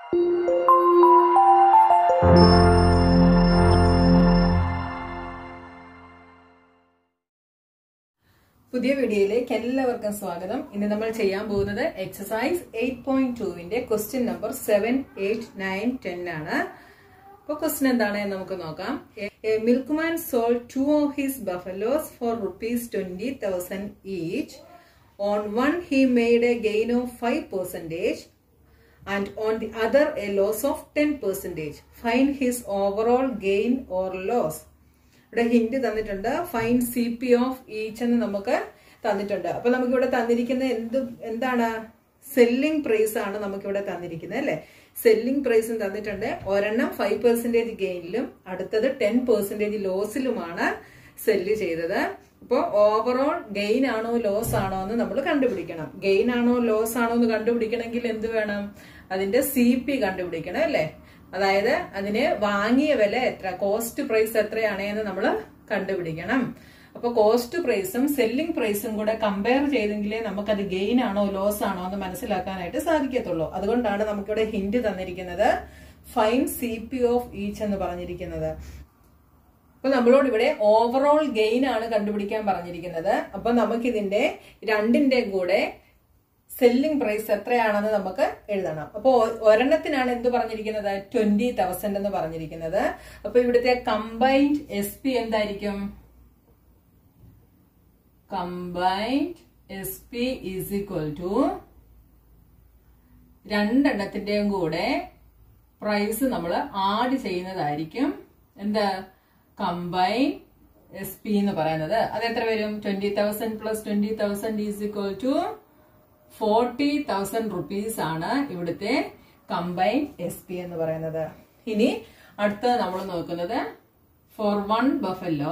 പുതിയ വീഡിയോയിലേക്ക് എല്ലാവർക്കും സ്വാഗതം ഇന്ന് നമ്മൾ ചെയ്യാൻ പോകുന്നത് എക്സസൈസ് എയ്റ്റ് പോയിന്റ് ടുവിന്റെ question number seven eight nine ten ആണ് അപ്പൊ ക്വസ്റ്റ്യൻ എന്താണ് എന്ന് നമുക്ക് നോക്കാം milkman sold two of his buffaloes for rupees twenty thousand each on one he made a gain of five percentage and on the other a loss of ten percentage fine his overall gain or loss ഇവിടെ hint തന്നിട്ടുണ്ട് fine C P of each എന്ന് നമുക്ക് തന്നിട്ടുണ്ട് അപ്പൊ നമുക്ക് ഇവിടെ തന്നിരിക്കുന്ന എന്ത് എന്താണ് സെല്ലിംഗ് പ്രൈസ് ആണ് നമുക്ക് ഇവിടെ തന്നിരിക്കുന്നത് അല്ലെ സെല്ലിംഗ് പ്രൈസും തന്നിട്ടുണ്ട് ഒരെണ്ണം ഫൈവ് പെർസെന്റേജ് ഗെയിനിലും അടുത്തത് ടെൻ പെർസെന്റേജ് ലോസിലുമാണ് സെല്ല് ചെയ്തത് അപ്പോൾ ഓവറോൾ ഗെയിൻ ആണോ ലോസ് ആണോ എന്ന് നമ്മൾ കണ്ടുപിടിക്കണം ഗെയിൻ ആണോ ലോസ് ആണോ എന്ന് കണ്ടുപിടിക്കണമെങ്കിൽ എന്ത് വേണം അതിന്റെ സി പി കണ്ടുപിടിക്കണം അല്ലേ അതായത് അതിന് വാങ്ങിയ വില എത്ര കോസ്റ്റ് പ്രൈസ് എത്രയാണ് എന്ന് നമ്മൾ കണ്ടുപിടിക്കണം അപ്പൊ കോസ്റ്റ് പ്രൈസും സെല്ലിംഗ് പ്രൈസും കൂടെ കമ്പയർ ചെയ്തെങ്കിലേ നമുക്കത് ഗെയിൻ ആണോ ലോസ് ആണോ എന്ന് മനസ്സിലാക്കാനായിട്ട് സാധിക്കത്തുള്ളൂ അതുകൊണ്ടാണ് നമുക്കിവിടെ ഹിന്റ് തന്നിരിക്കുന്നത് fine C P of each എന്ന് പറഞ്ഞിരിക്കുന്നത് അപ്പൊ നമ്മളോട് ഇവിടെ ഓവറോൾ ഗെയിൻ ആണ് കണ്ടുപിടിക്കാൻ പറഞ്ഞിരിക്കുന്നത് അപ്പൊ നമുക്കിതിന്റെ രണ്ടിന്റെ കൂടെ സെല്ലിംഗ് പ്രൈസ് എത്രയാണെന്ന് നമുക്ക് എഴുതണം അപ്പൊ ഒരെണ്ണത്തിനാണ് എന്ത് പറഞ്ഞിരിക്കുന്നത് ട്വന്റി തൗസൻഡ് എന്ന് പറഞ്ഞിരിക്കുന്നത് അപ്പൊ ഇവിടുത്തെ കമ്പൈൻഡ് എസ് പി എന്തായിരിക്കും combined S P is equal to രണ്ടെണ്ണത്തിന്റെയും കൂടെ പ്രൈസ് നമ്മൾ ആഡ് ചെയ്യുന്നതായിരിക്കും എന്താ കമ്പൈൻ എസ് പി എന്ന് പറയുന്നത് അത് എത്ര വരും twenty thousand plus twenty thousand is equal to forty thousand rupees ആണ് ഇവിടുത്തെ കമ്പൈൻ എസ് പി എന്ന് പറയുന്നത് ഇനി അടുത്ത നമ്മൾ നോക്കുന്നത് ഫോർ വൺ ബഫല്ലോ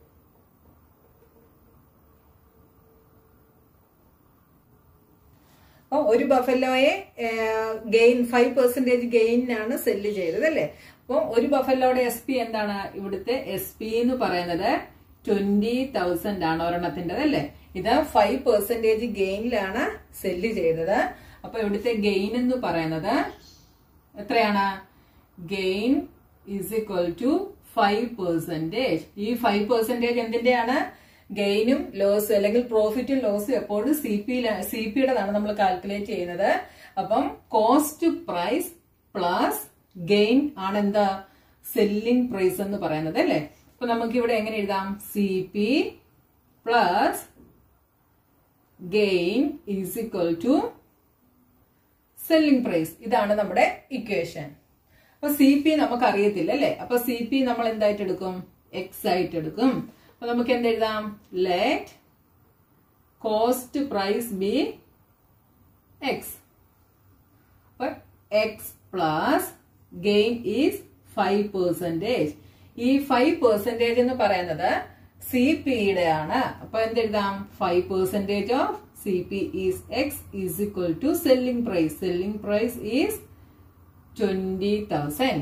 അപ്പൊ ഒരു ബഫല്ലോയെ ഗെയിൻ ഫൈവ് പെർസെന്റേജ് ഗെയിനാണ് സെല്ല് ചെയ്തത് അല്ലേ അപ്പോൾ ഒരു ബഫല്ലോയുടെ എസ് പി എന്താണ് ഇവിടുത്തെ എസ് പി എന്ന് പറയുന്നത് ട്വന്റി തൗസൻഡ് ആണ് ഒരെണ്ണത്തിൻ്റെത് അല്ലേ ഇത് ഫൈവ് പെർസെന്റേജ് ഗെയിനിലാണ് സെല്ല് ചെയ്തത് അപ്പൊ ഇവിടുത്തെ ഗെയിൻ എന്ന് പറയുന്നത് എത്രയാണ് gain is equal to five percentage ഈ ഫൈവ് പെർസെന്റേജ് എന്തിന്റെയാണ് ഗെയിനും ലോസ് അല്ലെങ്കിൽ പ്രോഫിറ്റും ലോസും എപ്പോഴും സി പി സി പിയുടേതാണ് നമ്മൾ കാൽക്കുലേറ്റ് ചെയ്യുന്നത് അപ്പം കോസ്റ്റ് പ്രൈസ് പ്ലസ് ഗെയിൻ ആണ് എന്താ സെല്ലിംഗ് പ്രൈസ് എന്ന് പറയുന്നത് അല്ലേ അപ്പൊ നമുക്ക് ഇവിടെ എങ്ങനെ എഴുതാം C P plus gain is equal to selling price ഇതാണ് നമ്മുടെ ഇക്വേഷൻ അപ്പൊ സി പി നമുക്ക് അറിയത്തില്ല അല്ലെ അപ്പൊ സി പി നമ്മൾ എന്തായിട്ട് എടുക്കും എക്സ് ആയിട്ട് എടുക്കും അപ്പൊ നമുക്ക് എന്തെഴുതാം let cost price be X അപ്പൊ X plus gain is five percentage ഈ ഫൈവ് പെർസെന്റേജ് എന്ന് പറയുന്നത് സി പിയുടെ ആണ് അപ്പൊ എന്തെഴുതാം five percentage of C P is X is equal to selling price selling price is twenty thousand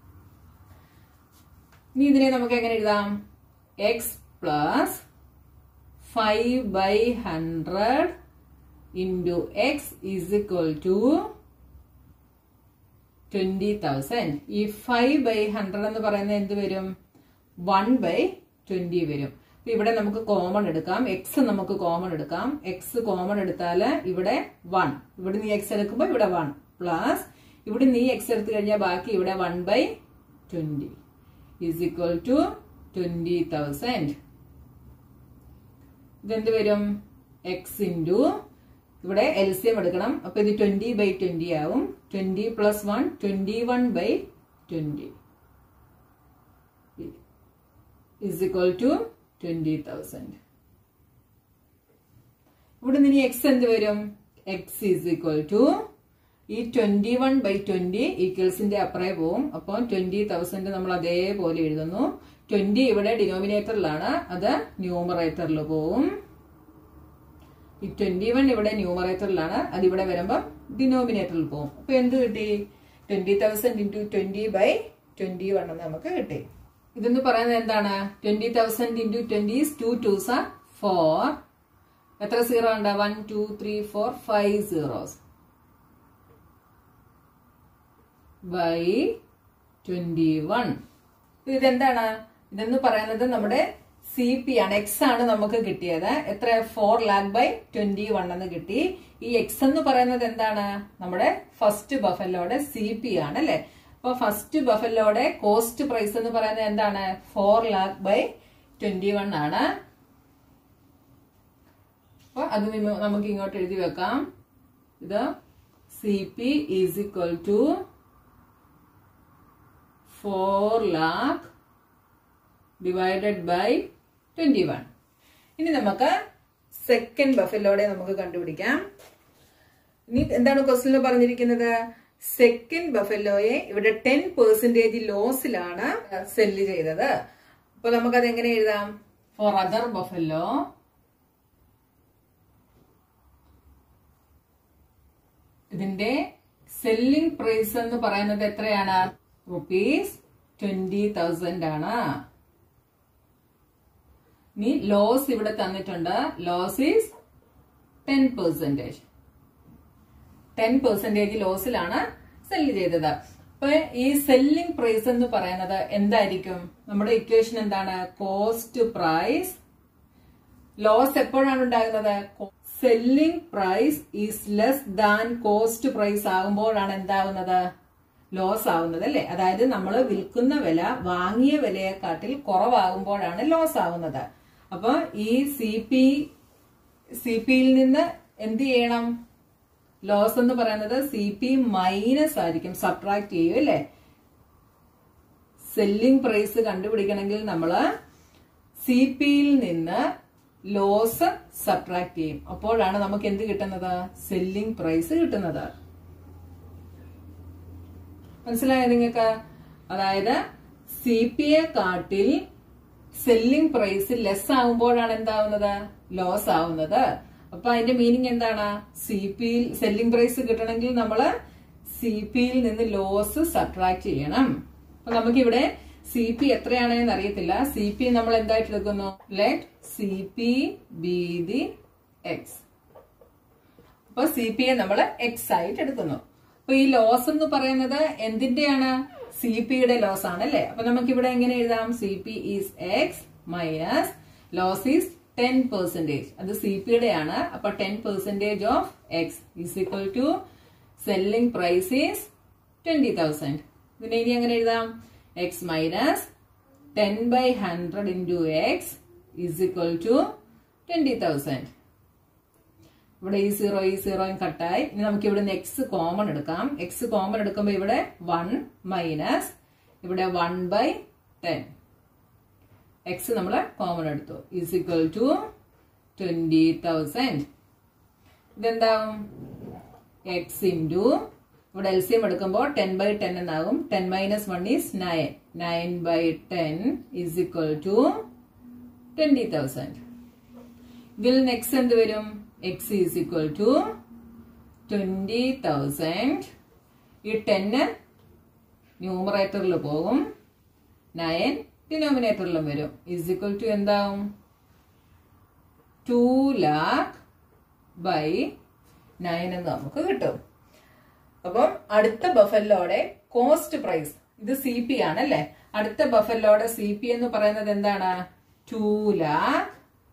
ഇനി ഇതിനെ നമുക്ക് എങ്ങനെ എഴുതാം X plus five by hundred into X is equal to twenty thousand ഈ ഫൈവ് ബൈ ഹൺഡ്രഡ് എന്ന് പറയുന്നത് എന്ത് വരും വൺ ബൈ ട്വന്റി വരും അപ്പൊ ഇവിടെ നമുക്ക് കോമൺ എടുക്കാം എക്സ് നമുക്ക് കോമൺ എടുക്കാം എക്സ് കോമൺ എടുത്താൽ ഇവിടെ വൺ ഇവിടെ നീ എക്സ് എടുക്കുമ്പോൾ ഇവിടെ വൺ പ്ലസ് ഇവിടെ നീ എക്സ് എടുത്തു കഴിഞ്ഞാൽ ബാക്കി ഇവിടെ one by twenty is equal to twenty thousand ഇതെന്ത് വരും എക്സ് ഇൻറ്റു ഇവിടെ എൽ സി എം എടുക്കണം അപ്പൊ ഇത് ട്വന്റി ബൈ ട്വന്റി ആവും twenty plus one twenty one by twenty is equal to twenty thousand ഇവിടെ നിന്ന് എക്സ് എന്ത് വരും എക്സ് ഈസ് ഇക്വൽ ടു ഈ ട്വന്റി വൺ ബൈ ട്വന്റി ഈക്വൽസിന്റെ അപ്പുറേ പോവും അപ്പോൾ ട്വന്റി തൗസൻഡ് നമ്മൾ അതേപോലെ എഴുതുന്നു ട്വന്റി ഇവിടെ ഡിനോമിനേറ്ററിലാണ് അത് ന്യൂമറേറ്ററിൽ പോവും ഈ ട്വന്റി വൺ ഇവിടെ ന്യൂമറേറ്ററിലാണ് അത് ഇവിടെ വരുമ്പോൾ ഡിനോമിനേറ്ററിൽ പോകും അപ്പൊ എന്ത് കിട്ടി twenty thousand into twenty by twenty one എന്ന് നമുക്ക് കിട്ടി ഇതെന്ന് പറയുന്നത് എന്താണ് twenty thousand into twenty two twos are four എത്ര സീറോ ഉണ്ട് one two three four five zeros by twenty one ഇതെന്താണ് ഇതെന്ന് പറയുന്നത് നമ്മുടെ സി പി ആണ് എക്സ് ആണ് നമുക്ക് കിട്ടിയത് എത്ര four lakh by twenty one എന്ന് കിട്ടി ഈ എക്സ് എന്ന് പറയുന്നത് എന്താണ് നമ്മുടെ ഫസ്റ്റ് ബഫലോടെ സി പി ആണ് അല്ലെ അപ്പൊ ഫസ്റ്റ് ബഫലോടെ കോസ്റ്റ് പ്രൈസ് എന്ന് പറയുന്നത് എന്താണ് four lakh by twenty one ആണ് അപ്പൊ അത് നിമ- നമുക്ക് ഇങ്ങോട്ട് എഴുതി വെക്കാം ഇത് C P is equal to four lakh divided by twenty one ഇനി നമുക്ക് സെക്കൻഡ് ബഫലോടെ നമുക്ക് കണ്ടുപിടിക്കാം ഇനി എന്താണ് ക്വസ്റ്റിനിൽ പറഞ്ഞിരിക്കുന്നത് സെക്കൻഡ് ബഫലോയെ ഇവിടെ ടെൻ പെർസെന്റേജ് ലോസിലാണ് സെല്ല് ചെയ്തത് അപ്പൊ നമുക്കത് എങ്ങനെ എഴുതാം ഫോർ അതർ ബഫല്ലോ ഇതിന്റെ സെല്ലിംഗ് പ്രൈസ് എന്ന് പറയുന്നത് എത്രയാണ് റുപ്പീസ് ട്വന്റി തൗസൻഡ് ആണ് ഇനി ലോസ് ഇവിടെ തന്നിട്ടുണ്ട് loss is ten percentage ten percentage ലോസിലാണ് സെല്ല് ചെയ്തത് അപ്പൊ ഈ സെല്ലിംഗ് പ്രൈസ് എന്ന് പറയുന്നത് എന്തായിരിക്കും നമ്മുടെ ഇക്വേഷൻ എന്താണ് കോസ്റ്റ് പ്രൈസ് ലോസ് എപ്പോഴാണ് ഉണ്ടാകുന്നത് selling price is less than cost price ആകുമ്പോഴാണ് എന്താകുന്നത് ലോസ് ആവുന്നത് അല്ലെ അതായത് നമ്മൾ വിൽക്കുന്ന വില വാങ്ങിയ വിലയെക്കാട്ടിൽ കുറവാകുമ്പോഴാണ് ലോസ് ആവുന്നത് അപ്പൊ ഈ സി പി സി പിയിൽ നിന്ന് എന്ത് ചെയ്യണം ലോസ് എന്ന് പറയുന്നത് സി പി മൈനസ് ആയിരിക്കും സബ്ട്രാക്ട് ചെയ്യും അല്ലെ സെല്ലിംഗ് പ്രൈസ് കണ്ടുപിടിക്കണമെങ്കിൽ നമ്മള് സി പിയിൽ നിന്ന് ലോസ് സബ്ട്രാക്ട് ചെയ്യും അപ്പോഴാണ് നമുക്ക് എന്ത് കിട്ടുന്നത് സെല്ലിംഗ് പ്രൈസ് കിട്ടുന്നത് മനസ്സിലായോ നിങ്ങൾക്ക് അതായത് സി പി എ കാട്ടിൽ സെല്ലിംഗ് പ്രൈസ് ലെസ് ആകുമ്പോഴാണ് എന്താവുന്നത് ലോസ് ആവുന്നത് അപ്പൊ അതിന്റെ മീനിങ് എന്താണ് സി പിയിൽ സെല്ലിംഗ് പ്രൈസ് കിട്ടണമെങ്കിൽ നമ്മള് സി പിയിൽ നിന്ന് ലോസ് സബ്ട്രാക്ട് ചെയ്യണം അപ്പൊ നമുക്കിവിടെ സി പി എത്രയാണെന്ന് അറിയത്തില്ല സി പി നമ്മൾ എന്തായിട്ട് എടുക്കുന്നു let C P be the x അപ്പൊ സി പി യെ നമ്മൾ എക്സ് ആയിട്ട് എടുക്കുന്നു അപ്പൊ ഈ ലോസ് എന്ന് പറയുന്നത് എന്തിന്റെയാണ് സി പിയുടെ ലോസ് ആണ് അല്ലെ അപ്പൊ നമുക്ക് ഇവിടെ എങ്ങനെ എഴുതാം C P is x minus loss is ten percentage അത് സി പിയുടെ ആണ് അപ്പൊ ten percentage of x is equal to selling price is twenty thousand ഇതിനെ ഇനി എങ്ങനെ എഴുതാം x minus ten by hundred into X is equal to twenty thousand ഇവിടെ ഈ സീറോ ഈ സീറോയും കട്ടായി ഇനി നമുക്ക് ഇവിടെ നിന്ന് എക്സ് കോമൺ എടുക്കാം എക്സ് കോമൺ എടുക്കുമ്പോൾ ഇവിടെ വൺ മൈനസ് ഇവിടെ വൺ ബൈ ടെൻ എക്സ് നമ്മൾ കോമൺ എടുത്തു is equal to twenty thousand ഇതെന്താവും എക്സ് ഇൻറ്റു ഇവിടെ എൽ സി എം എടുക്കുമ്പോൾ ടെൻ ബൈ ടെൻ എന്നാകും ten minus one is nine nine by ten is equal to twenty thousand ഇതിൽ next എന്ത് വരും X is equal to twenty thousand ഈ ടെന്ന് ന്യൂമറേറ്ററിൽ പോകും നയൻ ഡിനോമിനേറ്ററിലും വരും ഈസ് ഈക്വൽ ടു എന്താവും ടു ലാക്ക് ബൈ നയൻ എന്ന് നമുക്ക് കിട്ടും അപ്പം അടുത്ത ബഫല്ലോടെ കോസ്റ്റ് പ്രൈസ് ഇത് സി പി ആണ് അല്ലെ അടുത്ത ബഫല്ലോടെ സി പി എന്ന് പറയുന്നത് എന്താണ് ടു ലാക്ക്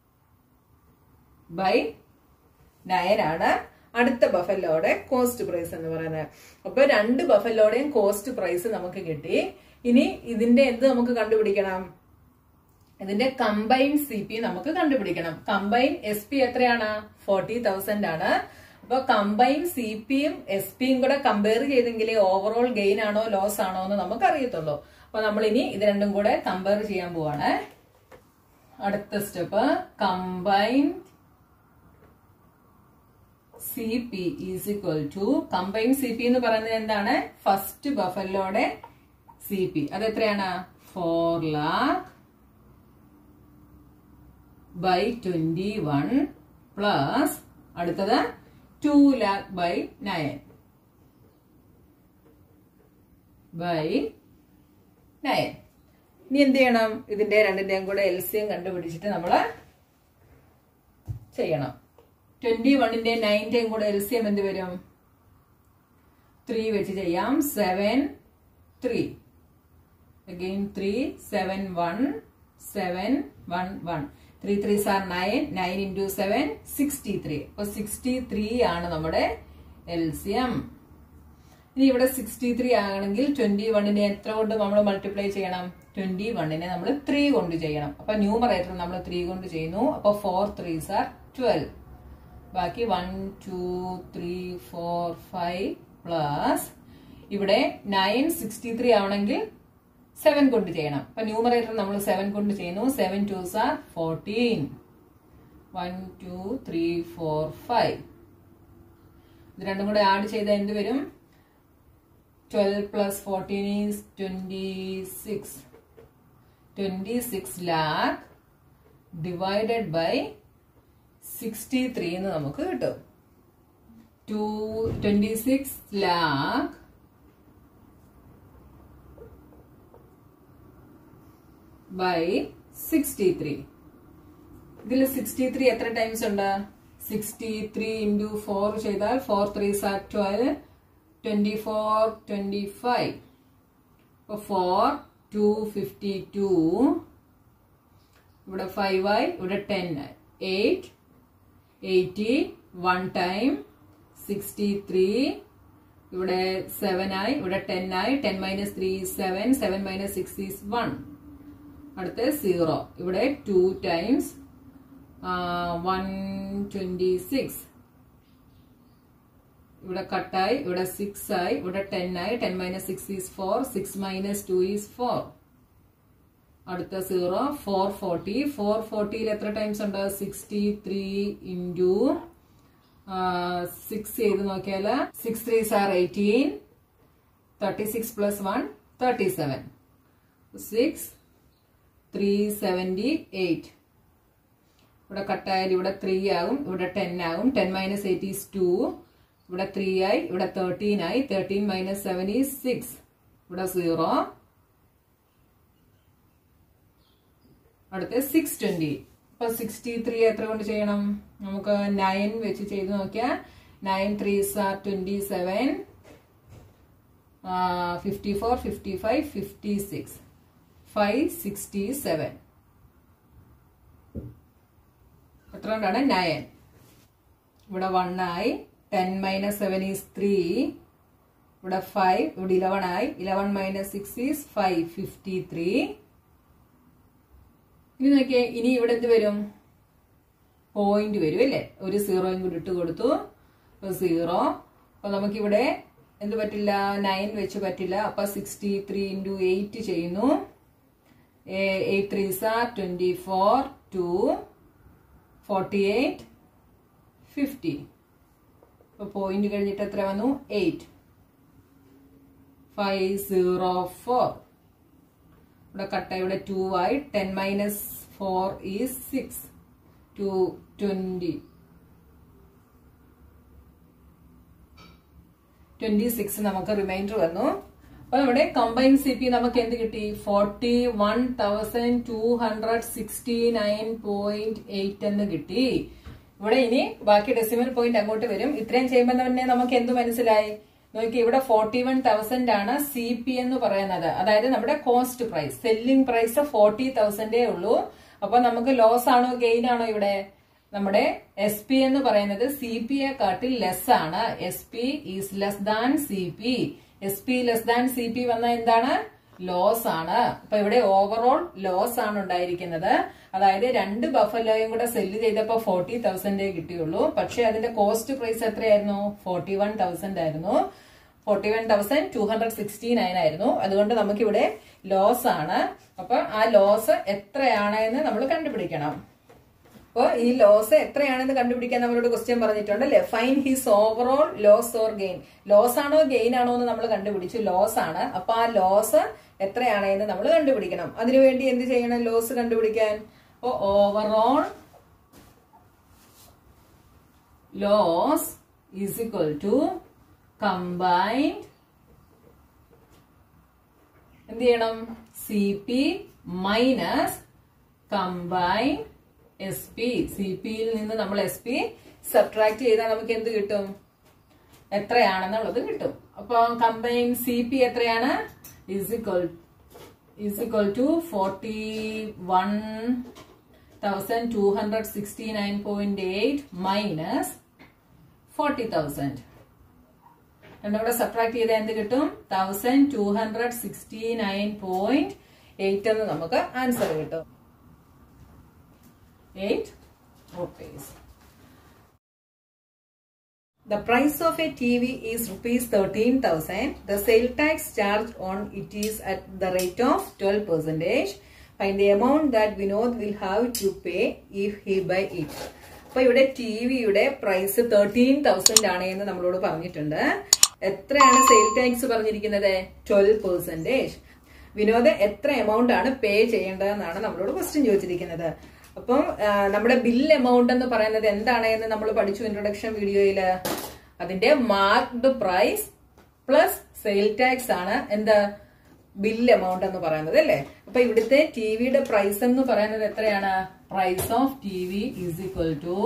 ബൈ നയൻ ആണ് അടുത്ത ബഫല്ലോടെ കോസ്റ്റ് പ്രൈസ് എന്ന് പറയുന്നത് അപ്പൊ രണ്ട് ബഫല്ലോടെയും കോസ്റ്റ് പ്രൈസ് നമുക്ക് കിട്ടി ഇനി ഇതിന്റെ എന്ത് നമുക്ക് കണ്ടുപിടിക്കണം ഇതിന്റെ കമ്പൈൻ സി പി നമുക്ക് കണ്ടുപിടിക്കണം കമ്പൈൻ എസ് പി എത്രയാണ് ഫോർട്ടി തൗസൻഡ് ആണ് അപ്പൊ കമ്പൈൻ സി പിയും എസ് പിയും കൂടെ കമ്പയർ ചെയ്തെങ്കിലേ ഓവറോൾ ഗെയിൻ ആണോ ലോസ് ആണോ എന്ന് നമുക്ക് അറിയത്തുള്ളൂ അപ്പൊ നമ്മൾ ഇനി ഇത് രണ്ടും കൂടെ കമ്പയർ ചെയ്യാൻ പോവാണ് അടുത്ത step combine C P is equal to combine C P എന്ന് പറയുന്നത് എന്താണ് ഫസ്റ്റ് ബഫല്ലോടെ സി പി അത് എത്രയാണ് four lakh by twenty one plus അടുത്തത് two lakh by nine by nine ഇനി എന്ത് ചെയ്യണം ഇതിന്റെ രണ്ടിന്റെയും കൂടെ എൽ സി എം കണ്ടുപിടിച്ചിട്ട് നമ്മൾ ചെയ്യണം ട്വന്റി വണ്ണിന്റെ നയൻറ്റെയും കൂടെ എൽ സി എം എന്ത് വരും ത്രീ വെച്ച് ചെയ്യാം seven three again three seven one seven one one three three are nine nine into seven sixty three അപ്പൊ സിക്സ്റ്റി ത്രീ ആണ് നമ്മുടെ എൽ സി എം ഇനി ഇവിടെ സിക്സ്റ്റി ത്രീ ആണെങ്കിൽ ട്വന്റി വണ്ണിനെ എത്ര കൊണ്ട് നമ്മൾ മൾട്ടിപ്ലൈ ചെയ്യണം ട്വന്റി വണ്ണിനെ നമ്മൾ ത്രീ കൊണ്ട് ചെയ്യണം അപ്പൊ ന്യൂമറേറ്റർ നമ്മൾ ത്രീ കൊണ്ട് ചെയ്യുന്നു അപ്പൊ ഫോർ ത്രീ സാർ ട്വൽവ് ബാക്കി one two three four five plus ഇവിടെ നയൻ സിക്സ്റ്റി ത്രീ ആവണമെങ്കിൽ സെവൻ കൊണ്ട് ചെയ്യണം അപ്പൊ ന്യൂമറേറ്റർ നമ്മൾ സെവൻ കൊണ്ട് ചെയ്യുന്നു seven two are fourteen one two three four five ഇത് രണ്ടും കൂടെ ആഡ് ചെയ്താൽ എന്ത് വരും twelve plus fourteen is twenty six twenty six lakh divided by sixty three എന്ന് നമുക്ക് കിട്ടും two twenty six lakh by sixty three ഇതിൽ സിക്സ്റ്റി ത്രീ എത്ര ടൈംസ് ഉണ്ട് സിക്സ്റ്റി ത്രീ ഇൻറ്റു ഫോർ ചെയ്താൽ four three are twelve twenty four twenty five അപ്പോൾ four two fifty two ഇവിടെ five ആയി ഇവിടെ ടെൻ ആയി eight eighty one time sixty three ഇവിടെ സെവൻ ആയി ഇവിടെ ടെൻ ആയി ten minus three seven seven minus six is one അടുത്ത സീറോ ഇവിടെ two times one twenty six ഇവിടെ കട്ടായി ഇവിടെ സിക്സ് ആയി ഇവിടെ ടെൻ ആയി ten minus six is four six minus two is four അടുത്ത സീറോ ഫോർ ഫോർട്ടി ഫോർ ഫോർട്ടിയിൽ എത്ര ടൈംസ് ഉണ്ട് സിക്സ്റ്റി ത്രീ ഇൻറ്റു സിക്സ് ചെയ്ത് നോക്കിയാൽ six three are eighteen thirty six plus one thirty seven six three seventy eight ഇവിടെ കട്ടായാൽ ഇവിടെ three ആകും ഇവിടെ ടെൻ ആകും ten minus eight is two ഇവിടെ ത്രീ ആയി ഇവിടെ തേർട്ടീൻ ആയി thirteen minus seven is six ഇവിടെ സീറോ അടുത്ത സിക്സ് ട്വന്റി ഇപ്പൊ സിക്സ്റ്റി ത്രീ എത്ര കൊണ്ട് ചെയ്യണം നമുക്ക് നയൻ വെച്ച് ചെയ്ത് നോക്കിയാൽ nine three are twenty seven fifty four fifty five fifty six five sixty seven എത്ര കൊണ്ടാണ് നയൻ ഇവിടെ വൺ ആയി ten minus seven is three ഇവിടെ ഫൈവ് ഇവിടെ ഇലവൺ ആയി eleven minus six is five fifty three ഇനി നോക്കിയേ ഇനി ഇവിടെ എന്ത് വരും പോയിന്റ് വരും അല്ലേ ഒരു സീറോയും കൂടി ഇട്ട് കൊടുത്തു സീറോ അപ്പൊ നമുക്കിവിടെ എന്ത് പറ്റില്ല നയൻ വെച്ച് പറ്റില്ല അപ്പൊ സിക്സ്റ്റി ത്രീ ഇൻറ്റു എയ്റ്റ് ചെയ്യുന്നു eight three are twenty four two forty eight fifty അപ്പൊ പോയിന്റ് കഴിഞ്ഞിട്ട് എത്ര വന്നു എയ്റ്റ് ഫൈവ് സീറോ ഫോർ ഇവിടെ കട്ട ഇവിടെ ടു ആയി ten minus four is six two twenty twenty six നമുക്ക് റിമൈൻഡർ വന്നു അപ്പൊ നമ്മുടെ കമ്പൈൻ സി പി നമുക്ക് എന്ത് കിട്ടി forty one thousand two hundred sixty nine point eight എന്ന് കിട്ടി ഇവിടെ ഇനി ബാക്കി ഡെസിമൽ പോയിന്റ് അങ്ങോട്ട് വരും ഇത്രയും ചെയ്യുമ്പോൾ തന്നെ നമുക്ക് എന്ത് മനസ്സിലായി നോക്കി ഇവിടെ ഫോർട്ടി വൺ തൗസൻഡ് ആണ് സി പി എന്ന് പറയുന്നത് അതായത് നമ്മുടെ cost price selling price forty തൗസൻഡേ ഉള്ളൂ അപ്പൊ നമുക്ക് ലോസ് ആണോ ഗെയിൻ ആണോ ഇവിടെ നമ്മുടെ എസ് പി എന്ന് പറയുന്നത് സി പി യെ കാട്ടിൽ ലെസ് ആണ് S P is less than C P S P less than C P വന്ന എന്താണ് ലോസ് ആണ് അപ്പൊ ഇവിടെ ഓവറോൾ ലോസ് ആണ് ഉണ്ടായിരിക്കുന്നത് അതായത് രണ്ട് ബഫലോയും കൂടെ സെല്ല് ചെയ്തപ്പോ ഫോർട്ടി തൗസൻഡേ കിട്ടിയുള്ളൂ പക്ഷെ അതിന്റെ കോസ്റ്റ് പ്രൈസ് എത്രയായിരുന്നു ഫോർട്ടി വൺ തൗസൻഡ് ആയിരുന്നു forty one thousand two hundred sixty nine ആയിരുന്നു അതുകൊണ്ട് നമുക്കിവിടെ ലോസ് ആണ് അപ്പൊ ആ ലോസ് എത്രയാണ് എന്ന് നമ്മൾ കണ്ടുപിടിക്കണം അപ്പോൾ ഈ ലോസ് എത്രയാണെന്ന് കണ്ടുപിടിക്കാൻ നമ്മളോട് ക്വസ്റ്റ്യൻ പറഞ്ഞിട്ടുണ്ട് അല്ലെ find his overall loss or gain loss ആണോ ഗെയിൻ ആണോ എന്ന് നമ്മൾ കണ്ടുപിടിച്ചു ലോസ് ആണ് അപ്പൊ ആ ലോസ് എത്രയാണ് എന്ന് നമ്മൾ കണ്ടുപിടിക്കണം അതിനുവേണ്ടി എന്ത് ചെയ്യണം ലോസ് കണ്ടുപിടിക്കാൻ അപ്പോ overall loss is equal to combined എന്ത് ചെയ്യണം C P minus combined S P C പിയിൽ നിന്ന് നമ്മൾ എസ് പി സബ്ട്രാക്ട് ചെയ്താൽ നമുക്ക് എന്ത് കിട്ടും എത്രയാണെന്നുള്ളത് കിട്ടും അപ്പൊ കമ്പൈൻ സി പി എത്രയാണ് is equal is equal to forty one thousand two hundred sixty nine point eight minus forty thousand രണ്ടും കൂടെ സബ്ട്രാക്ട് ചെയ്താൽ എന്ത് കിട്ടും thousand two hundred sixty nine point eight എന്ന് നമുക്ക് ആൻസർ കിട്ടും eight rupees The price of a TV is rupees 13,000. The sale tax charged on it is at the rate of 12 percentage. Find the amount that Vinod will have to pay if he buy it. അപ്പൊ ഇവിടെ T വിയുടെ price thirteen thousand ആണ് എന്ന് നമ്മളോട് പറഞ്ഞിട്ടുണ്ട് എത്രയാണ് sale tax പറഞ്ഞിരിക്കുന്നത് twelve percentage Vinod എത്ര എമൗണ്ട് ആണ് പേ ചെയ്യേണ്ടതെന്നാണ് നമ്മളോട് ക്വസ്റ്റ്യൻ ചോദിച്ചിരിക്കുന്നത് അപ്പം ആ, നമ്മുടെ ബിൽ എമൗണ്ട് എന്ന് പറയുന്നത് എന്താണ് എന്ന് നമ്മൾ പഠിച്ചു ഇൻട്രൊഡക്ഷൻ വീഡിയോയില് അതിന്റെ marked price plus sale tax ആണ് എന്താ ബിൽ എമൗണ്ട് എന്ന് പറയുന്നത് അല്ലേ അപ്പൊ ഇവിടുത്തെ ടി വിയുടെ പ്രൈസ് എന്ന് പറയുന്നത് എത്രയാണ് price of T V is equal to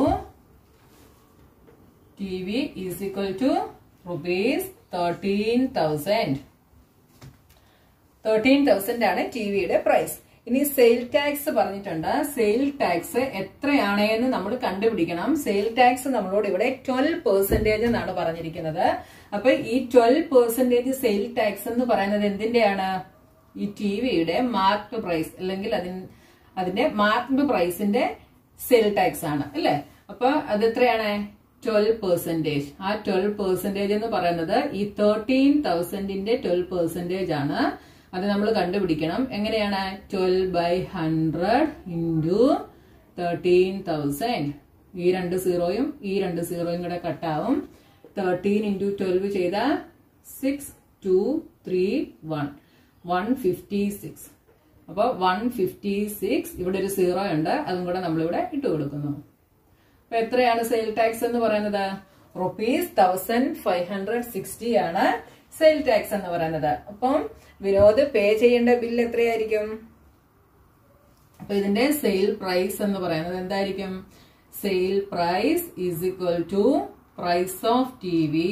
T V is equal to rupees thirteen thousand thirteen thousand ആണ് ടി വിയുടെ പ്രൈസ് ഇനി സെയിൽ ടാക്സ് പറഞ്ഞിട്ടുണ്ട് സെയിൽ ടാക്സ് എത്രയാണ് എന്ന് നമ്മൾ കണ്ടുപിടിക്കണം സെയിൽ ടാക്സ് നമ്മളോട് ഇവിടെ ട്വൽവ് പെർസെന്റേജ് എന്നാണ് പറഞ്ഞിരിക്കുന്നത് അപ്പൊ ഈ ട്വൽവ് പെർസെന്റേജ് സെയിൽ ടാക്സ് എന്ന് പറയുന്നത് എന്തിന്റെയാണ് ഈ ടി വിയുടെ മാർക്ക്ഡ് പ്രൈസ് അല്ലെങ്കിൽ അതിന് അതിന്റെ മാർക്ക്ഡ് പ്രൈസിന്റെ സെയിൽ ടാക്സ് ആണ് അല്ലെ അപ്പൊ അത് എത്രയാണ് ട്വൽവ് പെർസെന്റേജ് ആ ട്വൽവ് പെർസെന്റേജ് എന്ന് പറയുന്നത് ഈ തേർട്ടീൻ തൗസൻഡിന്റെ ട്വൽവ് പെർസെന്റേജ് ആണ് അത് നമ്മൾ കണ്ടുപിടിക്കണം എങ്ങനെയാണ് twelve by hundred into thirteen thousand ഈ രണ്ട് സീറോയും ഈ രണ്ട് സീറോയും കൂടെ കട്ടാവും തേർട്ടീൻ ഇൻറ്റു ട്വൽവ് ചെയ്താൽ six two three one one fifty six അപ്പോൾ വൺ ഫിഫ്റ്റി സിക്സ് ഇവിടെ ഒരു സീറോ ഉണ്ട് അതും കൂടെ നമ്മളിവിടെ ഇട്ട് കൊടുക്കുന്നു അപ്പൊ എത്രയാണ് സെയിൽ ടാക്സ് എന്ന് പറയുന്നത് rupees thousand five hundred sixty ആണ് സെയിൽ ടാക്സ് എന്ന് പറയുന്നത് അപ്പം വിനോദ് പേ ചെയ്യേണ്ട ബില്ല് എത്രയായിരിക്കും അപ്പൊ ഇതിന്റെ സെയിൽ പ്രൈസ് എന്ന് പറയുന്നത് എന്തായിരിക്കും sale price is equal to price of T V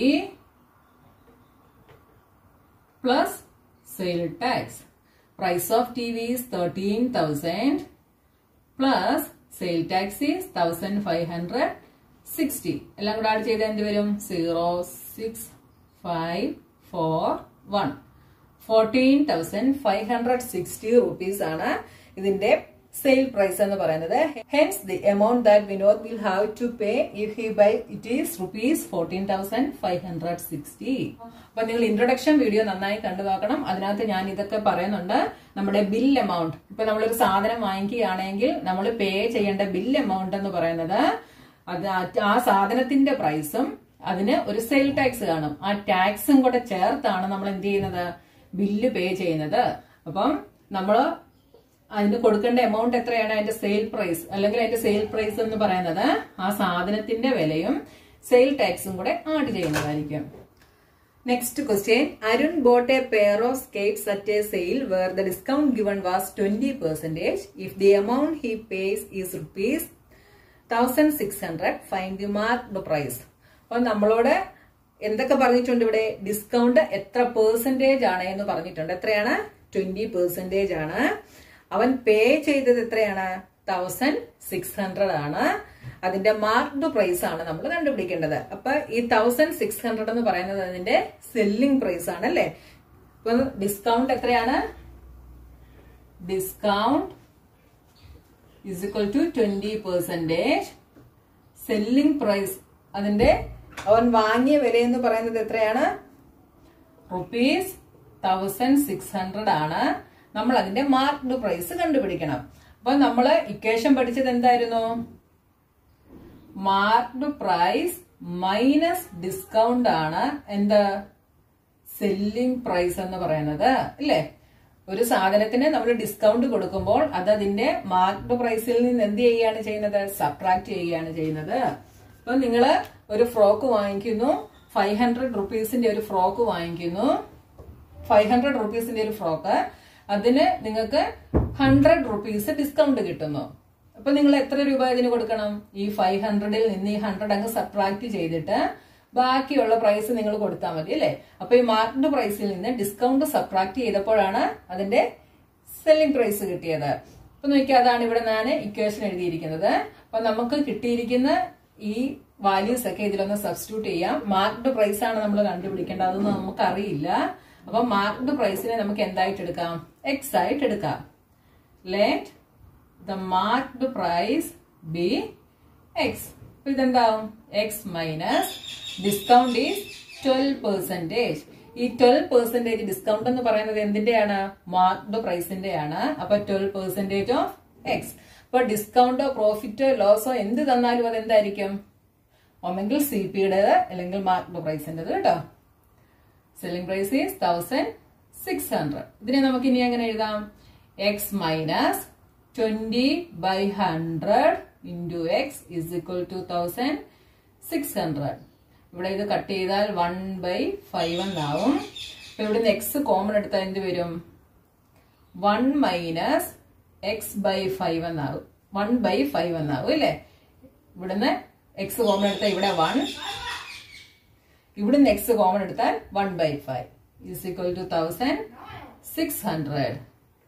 plus sale tax price of T V is thirteen thousand plus sale tax is thousand five hundred sixty എല്ലാം കൂടെ ആഡ് ചെയ്താൽ എന്ത് വരും zero six five four one fourteen thousand five hundred sixty rupees ആണ് ഇതിന്റെ sale price എന്ന് പറയുന്നത് hence the amount that Vinod will have to pay if he buy it is rupees fourteen thousand five hundred sixty അപ്പൊ നിങ്ങൾ introduction video നന്നായി കണ്ടു നോക്കണം അതിനകത്ത് ഞാൻ ഇതൊക്കെ പറയുന്നുണ്ട് നമ്മുടെ ബിൽ എമൗണ്ട് ഇപ്പൊ നമ്മളൊരു സാധനം വാങ്ങിക്കുകയാണെങ്കിൽ നമ്മൾ പേ ചെയ്യേണ്ട ബിൽ എമൗണ്ട് എന്ന് പറയുന്നത് അത് ആ- ആ സാധനത്തിന്റെ പ്രൈസും അതിന് ഒരു സെയിൽ ടാക്സ് കാണും ആ ടാക്സും കൂടെ ചേർത്താണ് നമ്മൾ എന്ത് ചെയ്യുന്നത് ബില്ല് പേ ചെയ്യുന്നത് അപ്പം നമ്മൾ അതിന് കൊടുക്കേണ്ട എമൗണ്ട് എത്രയാണ് അതിന്റെ സെയിൽ പ്രൈസ് അല്ലെങ്കിൽ അതിന്റെ സെയിൽ പ്രൈസ് എന്ന് പറയുന്നത് ആ സാധനത്തിന്റെ വിലയും സെയിൽ ടാക്സും കൂടെ ആഡ് ചെയ്യുന്നതായിരിക്കും next question Arun bought a pair of skates at a sale where the discount given was twenty percentage if the amount he pays is rupees thousand six hundred find the mark price അപ്പൊ നമ്മളോട് എന്തൊക്കെ പറഞ്ഞിട്ടുണ്ട് ഇവിടെ discount എത്ര percentage ആണ് എന്ന് പറഞ്ഞിട്ടുണ്ട് എത്രയാണ് ട്വന്റി പെർസെന്റേജ് ആണ് അവൻ പേ ചെയ്തത് എത്രയാണ് തൗസൻഡ് സിക്സ് ഹൺഡ്രഡ് ആണ് അതിന്റെ മാർക്ക്ഡ് പ്രൈസ് ആണ് നമ്മൾ കണ്ടുപിടിക്കേണ്ടത് അപ്പൊ ഈ തൗസൻഡ് സിക്സ് ഹൺഡ്രഡ് എന്ന് പറയുന്നത് അതിന്റെ സെല്ലിംഗ് പ്രൈസ് ആണ് അല്ലേ അപ്പൊ ഡിസ്കൗണ്ട് എത്രയാണ് discount is equal to 20 percentage selling price അതിന്റെ അവൻ വാങ്ങിയ വില എന്ന് പറയുന്നത് എത്രയാണ് റുപ്പീസ് തൗസൻഡ് സിക്സ് ഹൺഡ്രഡ് ആണ് നമ്മൾ അതിന്റെ മാർക്ക്ഡ് പ്രൈസ് കണ്ടുപിടിക്കണം അപ്പൊ നമ്മൾ ഇക്വേഷൻ പഠിച്ചത് എന്തായിരുന്നു മാർക്ക്ഡ് പ്രൈസ് മൈനസ് ഡിസ്കൗണ്ട് ആണ് എന്ത് സെല്ലിംഗ് പ്രൈസ് എന്ന് പറയുന്നത് അല്ലേ ഒരു സാധനത്തിന് നമ്മൾ ഡിസ്കൗണ്ട് കൊടുക്കുമ്പോൾ അത് അതിന്റെ മാർക്ക്ഡ് പ്രൈസിൽ നിന്ന് എന്ത് ചെയ്യുകയാണ് ചെയ്യുന്നത് സബ്ട്രാക്ട് ചെയ്യുകയാണ് ചെയ്യുന്നത് അപ്പൊ നിങ്ങൾ ഒരു ഫ്രോക്ക് വാങ്ങിക്കുന്നു ഫൈവ് ഹൺഡ്രഡ് റുപ്പീസിന്റെ ഒരു ഫ്രോക്ക് വാങ്ങിക്കുന്നു ഫൈവ് ഹൺഡ്രഡ് റുപ്പീസിന്റെ ഒരു ഫ്രോക്ക് അതിന് നിങ്ങൾക്ക് ഹൺഡ്രഡ് റുപ്പീസ് ഡിസ്കൗണ്ട് കിട്ടുന്നു അപ്പൊ നിങ്ങൾ എത്ര രൂപ ഇതിന് കൊടുക്കണം ഈ ഫൈവ് ഹൺഡ്രഡിൽ നിന്ന് ഈ ഹൺഡ്രഡ് അങ്ങ് സബ്ട്രാക്ട് ചെയ്തിട്ട് ബാക്കിയുള്ള പ്രൈസ് നിങ്ങൾ കൊടുത്താൽ മതി അല്ലേ അപ്പൊ ഈ മാർക്കറ്റ് പ്രൈസിൽ നിന്ന് ഡിസ്കൗണ്ട് സബ്ട്രാക്ട് ചെയ്തപ്പോഴാണ് അതിന്റെ സെല്ലിംഗ് പ്രൈസ് കിട്ടിയത് അപ്പൊ നോക്കിയാൽ അതാണ് ഇവിടെ ഞാൻ ഇക്വേഷൻ എഴുതിയിരിക്കുന്നത് അപ്പൊ നമുക്ക് കിട്ടിയിരിക്കുന്ന ഈ വാല്യൂസ് ഒക്കെ ഇതിലൊന്ന് സബ്സ്റ്റിറ്റ്യൂട്ട് ചെയ്യാം മാർക്ക്ഡ് പ്രൈസ് ആണ് നമ്മൾ കണ്ടുപിടിക്കേണ്ടത് അതൊന്നും നമുക്ക് അറിയില്ല അപ്പൊ മാർക്ക്ഡ് പ്രൈസിനെ നമുക്ക് എന്തായിട്ട് എടുക്കാം എക്സ് ആയിട്ട് എടുക്കാം let the marked price be X അപ്പൊ ഇതെന്താവും x minus discount is twelve percentage ഈ ട്വൽവ് പെർസെന്റേജ് ഡിസ്കൗണ്ട് എന്ന് പറയുന്നത് എന്തിന്റെയാണ് മാർക്ക്ഡ് പ്രൈസിന്റെയാണ് അപ്പൊ ട്വൽവ് പെർസെന്റേജ് ഓഫ് എക്സ് അപ്പൊ ഡിസ്കൗണ്ടോ പ്രോഫിറ്റോ ലോസോ എന്ത് തന്നാലും അത് എന്തായിരിക്കും ഒന്നെങ്കിൽ സി പിയുടെ അല്ലെങ്കിൽ മാർക്ക്ഡ് പ്രൈസിൻ്റെത് കേട്ടോ selling price is thousand six hundred ഇതിനെ നമുക്ക് ഇനി എങ്ങനെ എഴുതാം x minus twenty by hundred into x is equal to thousand six hundred ഇവിടെ ഇത് കട്ട് ചെയ്താൽ വൺ ബൈ ഫൈവ് എന്നാവും അപ്പൊ ഇവിടുന്ന് എക്സ് കോമൺ എടുത്താൽ എന്ത് വരും one minus x by five എന്നാകും വൺ ബൈ ഫൈവ് എന്നാകും അല്ലേ ഇവിടുന്ന് എക്സ് കോമൺ എടുത്താൽ ഇവിടെ വൺ ഇവിടുന്ന് എക്സ് കോമൺ എടുത്താൽ one by five is equal to thousand six hundred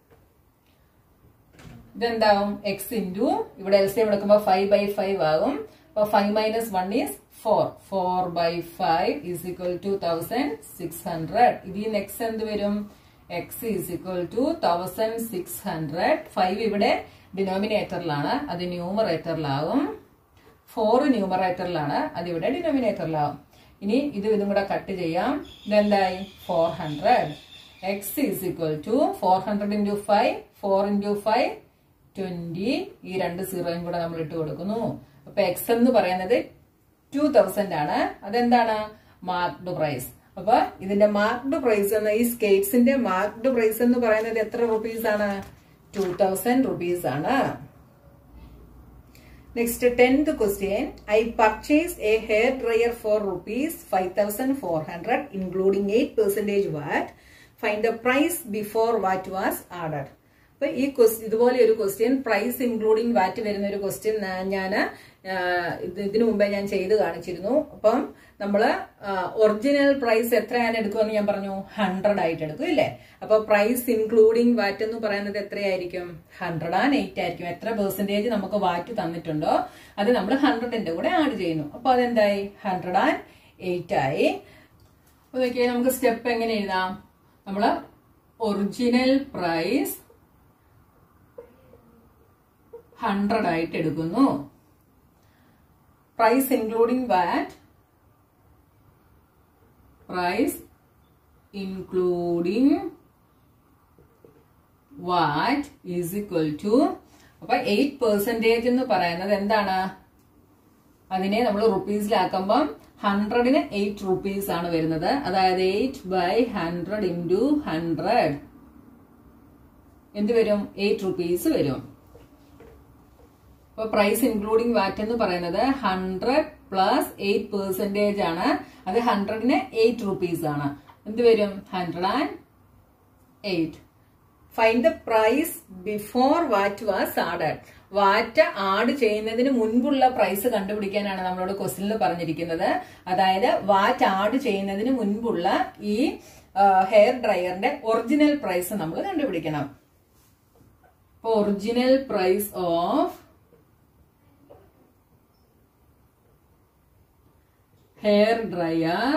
ഇതെന്താവും എക്സ് ഇൻറ്റു ഇവിടെ എൽ സി എം എടുക്കുമ്പോൾ ഫൈവ് ബൈ ഫൈവ് ആകും അപ്പൊ five minus one is four four by five is equal to thousand six hundred ഇതിൽ നിന്ന് X എന്ത് വരും X is equal to thousand six hundred five ഇവിടെ ഡിനോമിനേറ്ററിലാണ് അത് ന്യൂമറേറ്ററിലാകും ഫോർ ന്യൂമറേറ്ററിലാണ് അതിവിടെ ഡിനോമിനേറ്ററിലാവും ഇനി ഇത് ഇതും കൂടെ കട്ട് ചെയ്യാം ഇതെന്തായി four hundred x is equal to four hundred into five four into five twenty ഈ രണ്ട് സീറോയും കൂടെ നമ്മൾ ഇട്ട് കൊടുക്കുന്നു അപ്പൊ എക്സ് എന്ന് പറയുന്നത് ടു തൗസൻഡ് ആണ് അതെന്താണ് മാർക്ക്ഡ് പ്രൈസ് അപ്പൊ ഇതിന്റെ മാർക്ക്ഡ് പ്രൈസ് എന്ന ഈ സ്കേറ്റ്സിന്റെ മാർക്ക്ഡ് പ്രൈസ് എന്ന് പറയുന്നത് എത്ര റുപ്പീസ് ആണ് ടു തൗസൻഡ് റുപ്പീസ് ആണ് Next, tenth question. I purchased a hair dryer for rupees 5400 including 8 percentage VAT. Find the price before VAT was added. അപ്പൊ ഈ ക്വസ്റ്റ്യൻ ഇതുപോലെ ഒരു ക്വസ്റ്റ്യൻ പ്രൈസ് ഇൻക്ലൂഡിംഗ് വാറ്റ് വരുന്ന ഒരു ക്വസ്റ്റ്യൻ ഞാൻ ഇതിനു മുമ്പേ ഞാൻ ചെയ്ത് കാണിച്ചിരുന്നു അപ്പം നമ്മള് ഒറിജിനൽ പ്രൈസ് എത്രയാണ് എടുക്കുമെന്ന് ഞാൻ പറഞ്ഞു ഹൺഡ്രഡ് ആയിട്ട് എടുക്കും ഇല്ലേ അപ്പൊ പ്രൈസ് ഇൻക്ലൂഡിംഗ് വാറ്റ് എന്ന് പറയുന്നത് എത്രയായിരിക്കും ഹൺഡ്രഡ് ആൻഡ് എയ്റ്റ് ആയിരിക്കും എത്ര പെർസെന്റേജ് നമുക്ക് വാറ്റ് തന്നിട്ടുണ്ടോ അത് നമ്മൾ ഹൺഡ്രഡിന്റെ കൂടെ ആഡ് ചെയ്യുന്നു അപ്പൊ അതെന്തായി ഹൺഡ്രഡ് ആൻഡ് എയ്റ്റ് ആയി അപ്പൊ നോക്കിയാൽ നമുക്ക് സ്റ്റെപ്പ് എങ്ങനെ എഴുതാം നമ്മള് ഒറിജിനൽ പ്രൈസ് ഹൺഡ്രഡ് ആയിട്ട് എടുക്കുന്നു price including VAT price including VAT is equal to അപ്പൊ എയ്റ്റ് പെർസെന്റേജ് എന്ന് പറയുന്നത് എന്താണ് അതിനെ നമ്മൾ റുപ്പീസിലാക്കുമ്പം ഹൺഡ്രഡിന് എയ്റ്റ് റുപ്പീസ് ആണ് വരുന്നത് അതായത് eight by hundred into hundred എന്ത് വരും എയ്റ്റ് റുപ്പീസ് വരും അപ്പൊ പ്രൈസ് ഇൻക്ലൂഡിംഗ് വാറ്റ് എന്ന് പറയുന്നത് ഹൺഡ്രഡ് പ്ലസ് എയ്റ്റ് പെർസെന്റേജ് ആണ് അത് ഹൺഡ്രഡിന് എയ്റ്റ് റുപ്പീസ് ആണ് എന്ത് വരും hundred and eight find the price before VAT was added VAT add ചെയ്യുന്നതിന് മുൻപുള്ള പ്രൈസ് കണ്ടുപിടിക്കാനാണ് നമ്മളോട് ക്വസ്റ്റിനിൽ പറഞ്ഞിരിക്കുന്നത് അതായത് വാറ്റ് ആഡ് ചെയ്യുന്നതിന് മുൻപുള്ള ഈ ഹെയർ ഡ്രയറിന്റെ ഒറിജിനൽ പ്രൈസ് നമ്മൾ കണ്ടുപിടിക്കണം അപ്പൊ original price of hair dryer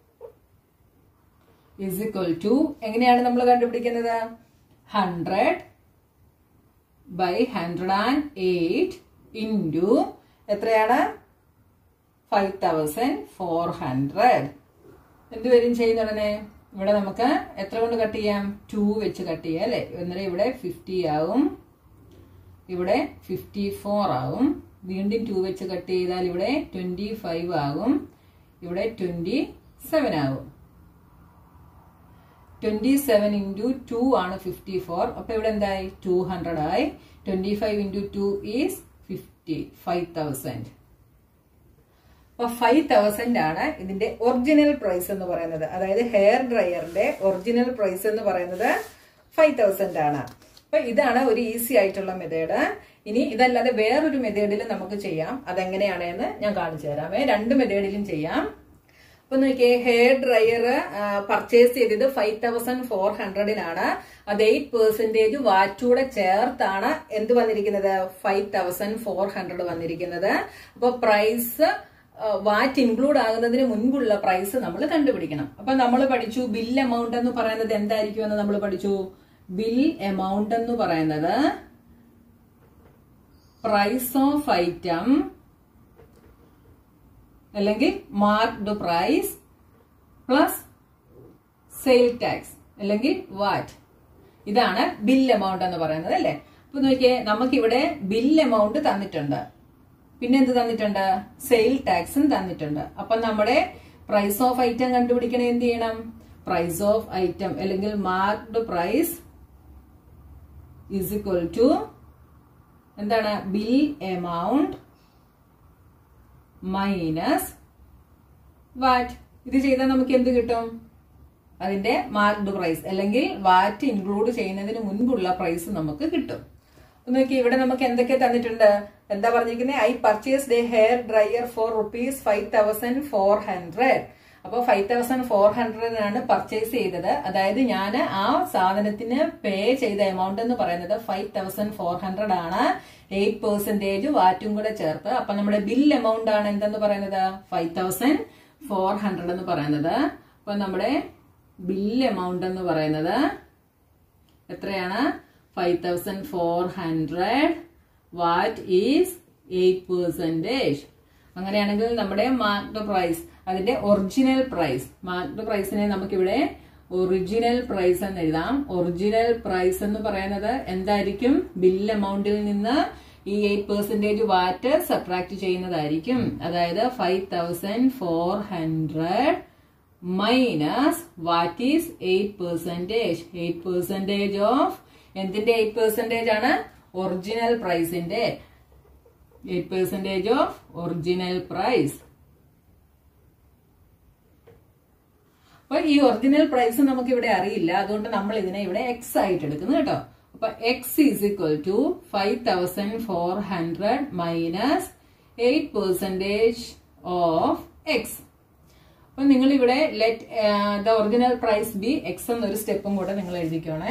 is equal to എങ്ങനെയാണ് നമ്മൾ കണ്ടുപിടിക്കുന്നത് hundred by hundred and eight into എത്രയാണ് ഫൈവ് തൗസൻഡ് ഫോർ ഹൺഡ്രഡ് എന്തുവരും ചെയ്യുന്ന ഉടനെ ഇവിടെ നമുക്ക് എത്ര കൊണ്ട് കട്ട് ചെയ്യാം ടു വെച്ച് കട്ട് ചെയ്യാം അല്ലേ അന്നേരം ഇവിടെ ഫിഫ്റ്റി ആവും ഇവിടെ ഫിഫ്റ്റി ഫോർ ആവും വീണ്ടും ടു വെച്ച് കട്ട് ചെയ്താൽ ഇവിടെ ട്വന്റി ഫൈവ് ആകും ഇവിടെ ട്വന്റി സെവൻ ആകും ട്വന്റി സെവൻ ഇൻറ്റു ടു ആണ് ഫിഫ്റ്റി ഫോർ അപ്പൊ ഇവിടെ എന്തായി ടു ഹൺഡ്രഡ് ആയി twenty five into two is fifty five thousand അപ്പൊ ഫൈവ് തൗസൻഡ് ആണ് ഇതിന്റെ ഒറിജിനൽ പ്രൈസ് എന്ന് പറയുന്നത് അതായത് ഹെയർ ഡ്രയറിന്റെ ഒറിജിനൽ പ്രൈസ് എന്ന് പറയുന്നത് ഫൈവ് തൗസൻഡ് ആണ് അപ്പൊ ഇതാണ് ഒരു ഈസി ആയിട്ടുള്ള മെത്തേഡ് ഇനി ഇതല്ലാതെ വേറൊരു മെത്തേഡിൽ നമുക്ക് ചെയ്യാം അതെങ്ങനെയാണ് എന്ന് ഞാൻ കാണിച്ചു തരാമേ രണ്ട് മെത്തേഡിലും ചെയ്യാം അപ്പൊ നോക്കിയേ ഹെയർ ഡ്രയർ പർച്ചേസ് ചെയ്തത് ഫൈവ് തൗസൻഡ് ഫോർ ഹൺഡ്രഡിനാണ് അത് എയ്റ്റ് പെർസെന്റേജ് വാറ്റൂടെ ചേർത്താണ് എന്ത് വന്നിരിക്കുന്നത് ഫൈവ് തൗസൻഡ് ഫോർ ഹൺഡ്രഡ് വന്നിരിക്കുന്നത് അപ്പൊ പ്രൈസ് വാറ്റ് ഇൻക്ലൂഡ് ആകുന്നതിന് മുൻപുള്ള പ്രൈസ് നമ്മൾ കണ്ടുപിടിക്കണം അപ്പൊ നമ്മൾ പഠിച്ചു ബിൽ എമൗണ്ട് എന്ന് പറയുന്നത് എന്തായിരിക്കും എന്ന് നമ്മൾ പഠിച്ചു ബിൽ എമൗണ്ട് എന്ന് പറയുന്നത് പ്രൈസ് ഓഫ് ഐറ്റം അല്ലെങ്കിൽ marked price plus sale tax അല്ലെങ്കിൽ വാറ്റ് ഇതാണ് ബിൽ എമൗണ്ട് എന്ന് പറയുന്നത് അല്ലേ അപ്പൊ നോക്കിയേ നമുക്കിവിടെ ബിൽ എമൗണ്ട് തന്നിട്ടുണ്ട് പിന്നെ എന്ത് തന്നിട്ടുണ്ട് സെയിൽ ടാക്സും തന്നിട്ടുണ്ട് അപ്പൊ നമ്മുടെ പ്രൈസ് ഓഫ് ഐറ്റം കണ്ടുപിടിക്കണേ എന്ത് ചെയ്യണം പ്രൈസ് ഓഫ് ഐറ്റം അല്ലെങ്കിൽ marked price is equal to എന്താണ് ബിൽ എമൗണ്ട് മൈനസ് വാറ്റ് ഇത് ചെയ്താൽ നമുക്ക് എന്ത് കിട്ടും അതിന്റെ മാർക്ക്ഡ് പ്രൈസ് അല്ലെങ്കിൽ വാറ്റ് ഇൻക്ലൂഡ് ചെയ്യുന്നതിന് മുൻപുള്ള പ്രൈസ് നമുക്ക് കിട്ടും നോക്കി ഇവിടെ നമുക്ക് എന്തൊക്കെ തന്നിട്ടുണ്ട് എന്താ പറഞ്ഞിരിക്കുന്നത് I purchase a hair dryer for rupees five thousand four hundred അപ്പോൾ ഫൈവ് തൗസൻഡ് ഫോർ ഹൺഡ്രഡിനാണ് പർച്ചേസ് ചെയ്തത് അതായത് ഞാൻ ആ സാധനത്തിന് പേ ചെയ്ത എമൗണ്ട് എന്ന് പറയുന്നത് ഫൈവ് തൗസൻഡ് ഫോർ ഹൺഡ്രഡ് ആണ് എയ്റ്റ് പെർസെന്റേജ് വാറ്റും കൂടെ ചേർത്ത് അപ്പൊ നമ്മുടെ ബിൽ എമൗണ്ട് ആണ് എന്തെന്ന് പറയുന്നത് ഫൈവ് തൗസൻഡ് ഫോർ ഹൺഡ്രഡ് എന്ന് പറയുന്നത് അപ്പൊ നമ്മുടെ ബിൽ എമൗണ്ട് എന്ന് പറയുന്നത് എത്രയാണ് five thousand four hundred VAT is eight percentage അങ്ങനെയാണെങ്കിൽ നമ്മുടെ മാർക്ക്ഡ് പ്രൈസ് അതിന്റെ ഒറിജിനൽ പ്രൈസ് മാർക്ക്ഡ് പ്രൈസിനെ നമുക്കിവിടെ ഒറിജിനൽ പ്രൈസ് എന്ന് എഴുതാം ഒറിജിനൽ പ്രൈസ് എന്ന് പറയുന്നത് എന്തായിരിക്കും ബിൽ എമൗണ്ടിൽ നിന്ന് ഈ എയ്റ്റ് പെർസെന്റേജ് വാറ്റ് സബ്ട്രാക്ട് ചെയ്യുന്നതായിരിക്കും അതായത് five thousand four hundred minus VAT is eight percentage eight percentage of എന്തിന്റെ എയ്റ്റ് പെർസെന്റേജ് ആണ് ഒറിജിനൽ പ്രൈസിന്റെ eight percentage of original price അപ്പൊ ഈ ഒറിജിനൽ പ്രൈസ് നമുക്ക് ഇവിടെ അറിയില്ല അതുകൊണ്ട് നമ്മൾ ഇതിനെ ഇവിടെ എക്സ് ആയിട്ട് എടുക്കുന്നു കേട്ടോ അപ്പൊ x is equal to five thousand four hundred minus eight percentage of x അപ്പൊ നിങ്ങൾ ഇവിടെ let the original price be x എന്നൊരു സ്റ്റെപ്പും കൂടെ നിങ്ങൾ എഴുതിക്കോണേ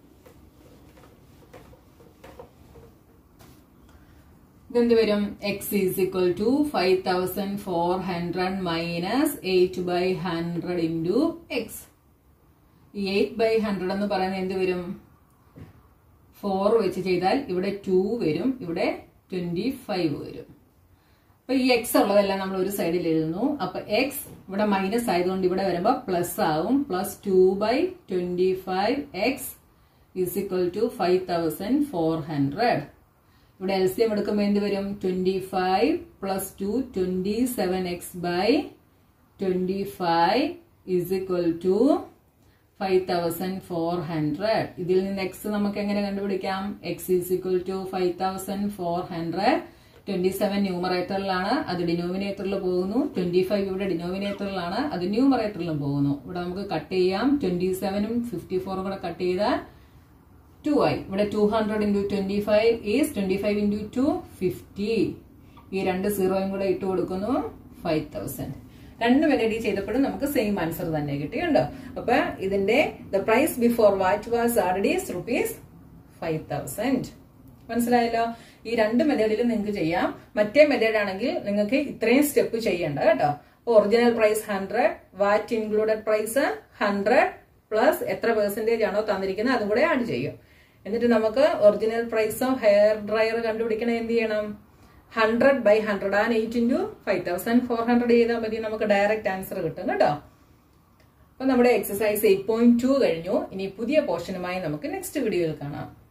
ഇതെന്ത് വരും X is equal to five thousand four hundred minus eight by hundred into x ഈ എയ്റ്റ് ബൈ ഹൺഡ്രഡ് എന്ന് പറയുന്നത് എന്ത് വരും ഫോർ വെച്ച് ചെയ്താൽ ഇവിടെ ടു വരും ഇവിടെ ട്വന്റി ഫൈവ് വരും അപ്പൊ ഈ എക്സ് ഉള്ളതെല്ലാം നമ്മൾ ഒരു സൈഡിൽ എഴുതുന്നു അപ്പൊ എക്സ് ഇവിടെ മൈനസ് ആയതുകൊണ്ട് ഇവിടെ വരുമ്പോൾ പ്ലസ് ആവും plus two by twenty five x is equal to five thousand four hundred ഇവിടെ എൽ സി എം എടുക്കുമ്പോൾ എന്ത് വരും twenty five plus two twenty seven x by twenty five is equal to five thousand four hundred ഇതിൽ നിന്ന് x നമുക്ക് എങ്ങനെ കണ്ടുപിടിക്കാം x is equal to five thousand four hundred twenty seven ന്യൂമറേറ്ററിലാണ് അത് ഡിനോമിനേറ്ററിൽ പോകുന്നു ട്വന്റി ഫൈവ് ഇവിടെ ഡിനോമിനേറ്ററിലാണ് അത് ന്യൂമറേറ്ററിലും പോകുന്നു ഇവിടെ നമുക്ക് കട്ട് ചെയ്യാം ട്വന്റി സെവനും ഫിഫ്റ്റി ഫോറും കൂടെ കട്ട് ചെയ്താൽ ടു ആയി ഇവിടെ two hundred into twenty five is twenty five into two fifty ഈ രണ്ട് സീറോയും കൂടെ ഇട്ട് കൊടുക്കുന്നു ഫൈവ് തൗസൻഡ് രണ്ട് മെലഡി ചെയ്തപ്പോഴും നമുക്ക് സെയിം ആൻസർ തന്നെ കിട്ടിയുണ്ടോ അപ്പൊ ഇതിന്റെ the price before VAT was ആർഡീസ് റുപ്പീസ് ഫൈവ് തൗസൻഡ് മനസ്സിലായല്ലോ ഈ രണ്ട് മെത്തേഡിലും നിങ്ങൾക്ക് ചെയ്യാം മറ്റേ മെത്തേഡ് ആണെങ്കിൽ നിങ്ങൾക്ക് ഇത്രയും സ്റ്റെപ്പ് ചെയ്യണ്ട കേട്ടോ original price hundred VAT included price hundred plus എത്ര പെർസെന്റേജ് ആണോ തന്നിരിക്കുന്നത് അതും കൂടെ ആഡ് ചെയ്യും എന്നിട്ട് നമുക്ക് original price of hair dryer കണ്ടുപിടിക്കണേ എന്ത് ചെയ്യണം hundred by hundred and eight into five thousand four hundred ചെയ്താൽ മതി നമുക്ക് ഡയറക്റ്റ് ആൻസർ കിട്ടും കേട്ടോ അപ്പൊ നമ്മുടെ എക്സസൈസ് എയ്റ്റ് പോയിന്റ് ടു കഴിഞ്ഞു ഇനി പുതിയ പോർഷനുമായി നമുക്ക് നെക്സ്റ്റ് വീഡിയോയിൽ കാണാം